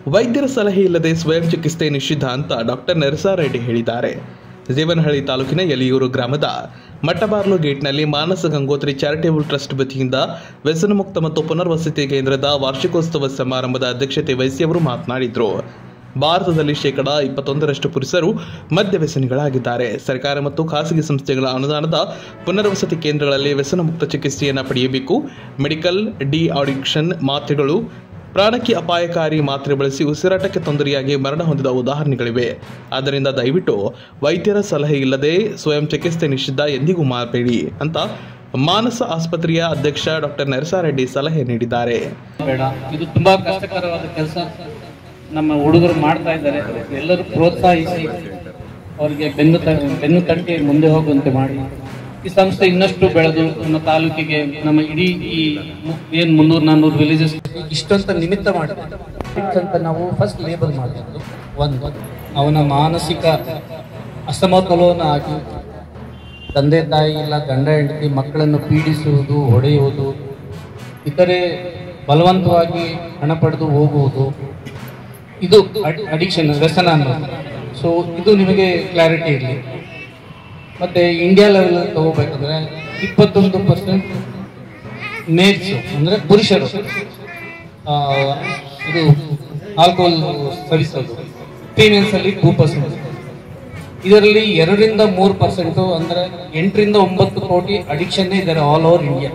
ವೈದ್ಯರ ಸಲಹೆ ಇಲ್ಲದೆ ಸ್ವಯಂ ಚಿಕಿತ್ಸೆ ನಿಷಿದ್ಧ ಅಂತ ಡಾಕ್ಟರ್ ನರಸಾರೆಡ್ಡಿ ಹೇಳಿದ್ದಾರೆ ದೇವನಹಳ್ಳಿ ತಾಲೂಕಿನ ಯಲಿಯೂರು ಗ್ರಾಮದ ಮಟ್ಟಬಾರ್ಲು ಗೇಟ್ನಲ್ಲಿ ಮಾನಸ ಗಂಗೋತ್ರಿ ಚಾರಿಟೇಬಲ್ ಟ್ರಸ್ಟ್ ವತಿಯಿಂದ ವ್ಯಸನಮುಕ್ತ ಮತ್ತು ಪುನರ್ವಸತಿ ಕೇಂದ್ರದ ವಾರ್ಷಿಕೋತ್ಸವ ಸಮಾರಂಭದ ಅಧ್ಯಕ್ಷತೆ ವಹಿಸಿ ಅವರು ಮಾತನಾಡಿದರು ಭಾರತದಲ್ಲಿ ಶೇಕಡ ಇಪ್ಪತ್ತೊಂದರಷ್ಟು ಪುರುಷರು ಮದ್ಯ ವ್ಯಸನಿಗಳಾಗಿದ್ದಾರೆ ಸರ್ಕಾರ ಮತ್ತು ಖಾಸಗಿ ಸಂಸ್ಥೆಗಳ ಅನುದಾನದ ಪುನರ್ವಸತಿ ಕೇಂದ್ರಗಳಲ್ಲಿ ವ್ಯಸನಮುಕ್ತ ಚಿಕಿತ್ಸೆಯನ್ನು ಪಡೆಯಬೇಕು ಮೆಡಿಕಲ್ ಡಿ ಅಡಿಕ್ಷನ್ ಮಾತ್ರೆಗಳು ಪ್ರಾಣಕ್ಕೆ ಅಪಾಯಕಾರಿ ಮಾತ್ರೆ ಬಳಸಿ ಉಸಿರಾಟಕ್ಕೆ ತೊಂದರೆಯಾಗಿ ಮರಣ ಹೊಂದಿದ ಉದಾಹರಣೆಗಳಿವೆ ಆದ್ದರಿಂದ ದಯವಿಟ್ಟು ವೈದ್ಯರ ಸಲಹೆ ಇಲ್ಲದೆ ಸ್ವಯಂ ಚಿಕಿತ್ಸೆ ನಿಷಿದ್ಧ ಎಂದಿಗೂ ಮಾಡಬೇಡಿ ಅಂತ ಮಾನಸ ಆಸ್ಪತ್ರೆಯ ಅಧ್ಯಕ್ಷ ಡಾಕ್ಟರ್ ನರಸಾರೆಡ್ಡಿ ಸಲಹೆ ನೀಡಿದ್ದಾರೆ ಬೇಡ ಇದು ತುಂಬಾ ಕಷ್ಟಕರವಾದ ಕೆಲಸ ನಮ್ಮ ಹುಡುಗರು ಮಾಡ್ತಾ ಇದ್ದಾರೆ ಎಲ್ಲರೂ ಪ್ರೋತ್ಸಾಹಿಸಿ ಅವರಿಗೆ ಬೆನ್ನು ತ ಬೆನ್ನು ತಟ್ಟಿ ಮುಂದೆ ಹೋಗುವಂತೆ ಮಾಡಿ ಈ ಸಂಸ್ಥೆ ಇನ್ನಷ್ಟು ಬೆಳೆದು ನಮ್ಮ ತಾಲೂಕಿಗೆ ನಮ್ಮ ಇಡೀ ಈ ಮು- ಏನ್ ಮುನ್ನೂರು ನಾನ್ನೂರು ವಿಲೇಜಸ್ ಇಷ್ಟಂತ ನಿಮಿತ್ತ ಮಾಡಿದೆ ಅಂತ ನಾವು ಫಸ್ಟ್ ಲೇಬಲ್ ಮಾಡಬೇಕು ಒಂದು ಅವನ ಮಾನಸಿಕ ಅಸಮತೋಲನ ಆಗಿ ತಂದೆ ತಾಯಿ ಇಲ್ಲ ಗಂಡ ಹೆಂಡತಿ ಮಕ್ಕಳನ್ನು ಪೀಡಿಸುವುದು ಹೊಡೆಯುವುದು ಇತರೆ ಬಲವಂತವಾಗಿ ಹಣ ಪಡೆದು ಹೋಗುವುದು ಇದು ಅಡಿಕ್ಷನ್ ವ್ಯಸನ ಅನ್ನೋದು ಸೊ ಇದು ನಿಮಗೆ ಕ್ಲಾರಿಟಿ ಇರಲಿ ಮತ್ತೆ ಇಂಡಿಯಾ ಲೆವೆಲ್ ತಗೋಬೇಕಂದ್ರೆ ಇಪ್ಪತ್ತೊಂದು ಪರ್ಸೆಂಟ್ ಮೇಲ್ಸ್ ಅಂದ್ರೆ ಪುರುಷರು ಆ, ಇದು ಆಲ್ಕೋಹಾಲ್ ಸವಿಸೋದು ಫೀಮೇಲ್ಸ್ ಅಲ್ಲಿ ಟೂ ಪರ್ಸೆಂಟ್ ಇದರಲ್ಲಿ ಎರಡರಿಂದ ಮೂರು ಪರ್ಸೆಂಟ್ ಅಂದ್ರೆ ಎಂಟರಿಂದ ಒಂಬತ್ತು ಕೋಟಿ ಅಡಿಕ್ಷನ್ ಇದ್ದಾರೆ ಆಲ್ ಓವರ್ ಇಂಡಿಯಾ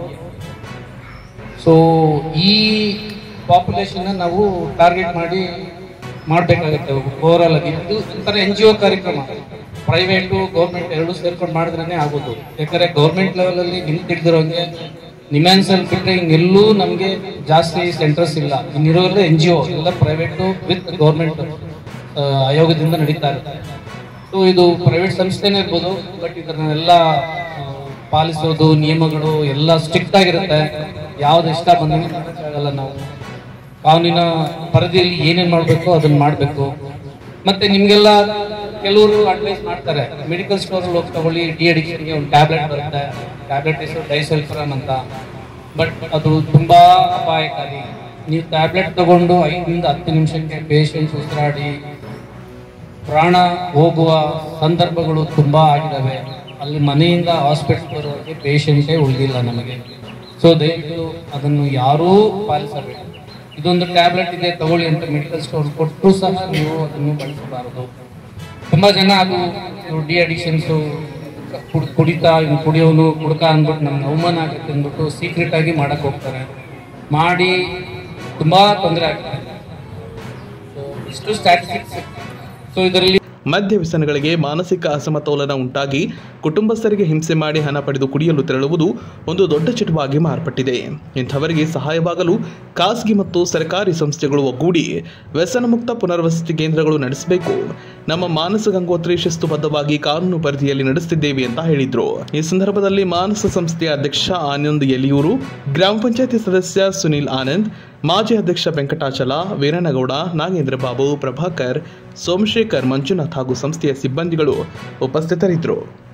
ಸೊ ಈ ಪಾಪ್ಯುಲೇಷನ್ ನಾವು ಟಾರ್ಗೆಟ್ ಮಾಡಿ ಮಾಡಬೇಕಾಗುತ್ತೆ ಓವರಾಲ್ ಆಗಿ ಇದು ಒಂಥರ ಎನ್ ಜಿ ಒ ಕಾರ್ಯಕ್ರಮ ಪ್ರೈವೇಟು ಗೌರ್ಮೆಂಟ್ ಎರಡು ಸೇರ್ಕೊಂಡು ಮಾಡಿದ್ರೇ ಆಗೋದು ಯಾಕಂದ್ರೆ ಗೌರ್ಮೆಂಟ್ ಲೆವೆಲಲ್ಲಿ ನಿಮ್ಗೆ ತಿಳಿದಿರೋಂಗೆ ನಿಮ್ಯಾನ್ಸಲ್ ಬಿಟ್ಟರೆ ಇನ್ನೆಲ್ಲೂ ನಮಗೆ ಜಾಸ್ತಿ ಸೆಂಟರ್ಸ್ ಇಲ್ಲ ಇನ್ನಿರೋಲ್ಲ ಎನ್ ಜಿ ಒ ಎಲ್ಲ ಪ್ರೈವೇಟು ವಿತ್ ಗೌರ್ಮೆಂಟ್ ಆಯೋಗದಿಂದ ನಡೀತಾ ಇರುತ್ತೆ ಸೊ ಇದು ಪ್ರೈವೇಟ್ ಸಂಸ್ಥೆನೇ ಇರ್ಬೋದು ಬಟ್ ಇದನ್ನೆಲ್ಲ ಆ, ಪಾಲಿಸೋದು ನಿಯಮಗಳು ಎಲ್ಲ ಸ್ಟ್ರಿಕ್ಟ್ ಆಗಿರುತ್ತೆ ಯಾವ್ದು ಇಷ್ಟ ಬಂದಂಗೆ ಆಗಲ್ಲ ನಾವು ಕಾನೂನಿನ ಪರಿಧಿಯಲ್ಲಿ ಏನೇನ್ ಮಾಡಬೇಕು ಅದನ್ನ ಮಾಡಬೇಕು ಮತ್ತೆ ನಿಮ್ಗೆಲ್ಲ ಕೆಲವರು ಅಡ್ವೈಸ್ ಮಾಡ್ತಾರೆ ಮೆಡಿಕಲ್ ಸ್ಟೋರ್ ಹೋಗಿ ತಗೊಳ್ಳಿ ಡಿ ಅಡಿಕ್ಷನ್ಗೆ ಒಂದು ಟ್ಯಾಬ್ಲೆಟ್ ಬರುತ್ತೆ ಟ್ಯಾಬ್ಲೆಟ್ ಹೆಸರು ಡೈಸಲ್ಫ್ರಾಮ್ ಅಂತ ಬಟ್ ಅದು ತುಂಬಾ ಅಪಾಯಕಾರಿ ನೀವು ಟ್ಯಾಬ್ಲೆಟ್ ತಗೊಂಡು ಐದರಿಂದ ಹತ್ತು ನಿಮಿಷಕ್ಕೆ ಪೇಷಂಟ್ ಉಸಿರಾಡಿ ಪ್ರಾಣ ಹೋಗುವ ಸಂದರ್ಭಗಳು ತುಂಬಾ ಆಗಿದ್ದಾವೆ ಅಲ್ಲಿ ಮನೆಯಿಂದ ಹಾಸ್ಪಿಟಲ್ ಬರೋರಿಗೆ ಪೇಷಂಟೇ ಉಳಿದಿಲ್ಲ ನಮಗೆ ಸೊ ದಯವಿಟ್ಟು ಅದನ್ನು ಯಾರೂ ಪಾಲಿಸಬೇಕು ಇದೊಂದು ಟ್ಯಾಬ್ಲೆಟ್ ಇದೆ ತಗೊಳ್ಳಿ ಅಂತ ಮೆಡಿಕಲ್ ಸ್ಟೋರ್ ಕೊಟ್ಟರು ಸಹ ನೀವು ಅದನ್ನು ಬಳಸಬಾರದು ತುಂಬಾ ಜನ ಅದು ಡಿ ಅಡಿಕ್ಷನ್ಸು ಕುಡಿತಾ ಇವ್ನು ಕುಡಿಯೋನು ಕುಡ್ಕ ಅಂದ್ಬಿಟ್ಟು ನಮ್ಗೆ ಅವಮಾನ ಆಗುತ್ತೆ ಅಂದ್ಬಿಟ್ಟು ಸೀಕ್ರೆಟ್ ಆಗಿ ಮಾಡಕ್ ಹೋಗ್ತಾರೆ ಮಾಡಿ ತುಂಬಾ ತೊಂದರೆ ಆಗ್ತದೆ So, ಇಷ್ಟು ಸ್ಟ್ಯಾಟಿಸ್ಟಿಕ್ಸ್ ಸೊ ಇದರಲ್ಲಿ ಮದ್ಯ ವ್ಯಸನಗಳಿಗೆ ಮಾನಸಿಕ ಅಸಮತೋಲನ ಉಂಟಾಗಿ ಕುಟುಂಬಸ್ಥರಿಗೆ ಹಿಂಸೆ ಮಾಡಿ ಹಣ ಪಡೆದು ಕುಡಿಯಲು ತೆರಳುವುದು ಒಂದು ದೊಡ್ಡ ಚಟವಾಗಿ ಮಾರ್ಪಟ್ಟಿದೆ ಇಂಥವರಿಗೆ ಸಹಾಯವಾಗಲು ಖಾಸಗಿ ಮತ್ತು ಸರ್ಕಾರಿ ಸಂಸ್ಥೆಗಳು ಒಗ್ಗೂಡಿ ವ್ಯಸನಮುಕ್ತ ಪುನರ್ವಸತಿ ಕೇಂದ್ರಗಳು ನಡೆಸಬೇಕು ನಮ್ಮ ಮಾನಸ ಗಂಗೋತ್ರಿ ಶಿಸ್ತುಬದ್ಧವಾಗಿ ಕಾನೂನು ಪರಿಧಿಯಲ್ಲಿ ನಡೆಸುತ್ತಿದ್ದೇವೆ ಅಂತ ಹೇಳಿದ್ರು ಈ ಸಂದರ್ಭದಲ್ಲಿ ಮಾನಸ ಸಂಸ್ಥೆಯ ಅಧ್ಯಕ್ಷ ಆನಂದ್ ಯಲಿಯೂರು ಗ್ರಾಮ ಪಂಚಾಯತಿ ಸದಸ್ಯ ಸುನಿಲ್ ಆನಂದ್ ಮಾಜಿ ಅಧ್ಯಕ್ಷ ವೆಂಕಟಾಚಲ ವೀರಣ್ಣಗೌಡ ನಾಗೇಂದ್ರ ಬಾಬು ಪ್ರಭಾಕರ್ ಸೋಮಶೇಖರ್ ಮಂಜುನಾಥ್ ಹಾಗೂ ಸಂಸ್ಥೆಯ ಸಿಬ್ಬಂದಿಗಳು ಉಪಸ್ಥಿತರಿದ್ದರು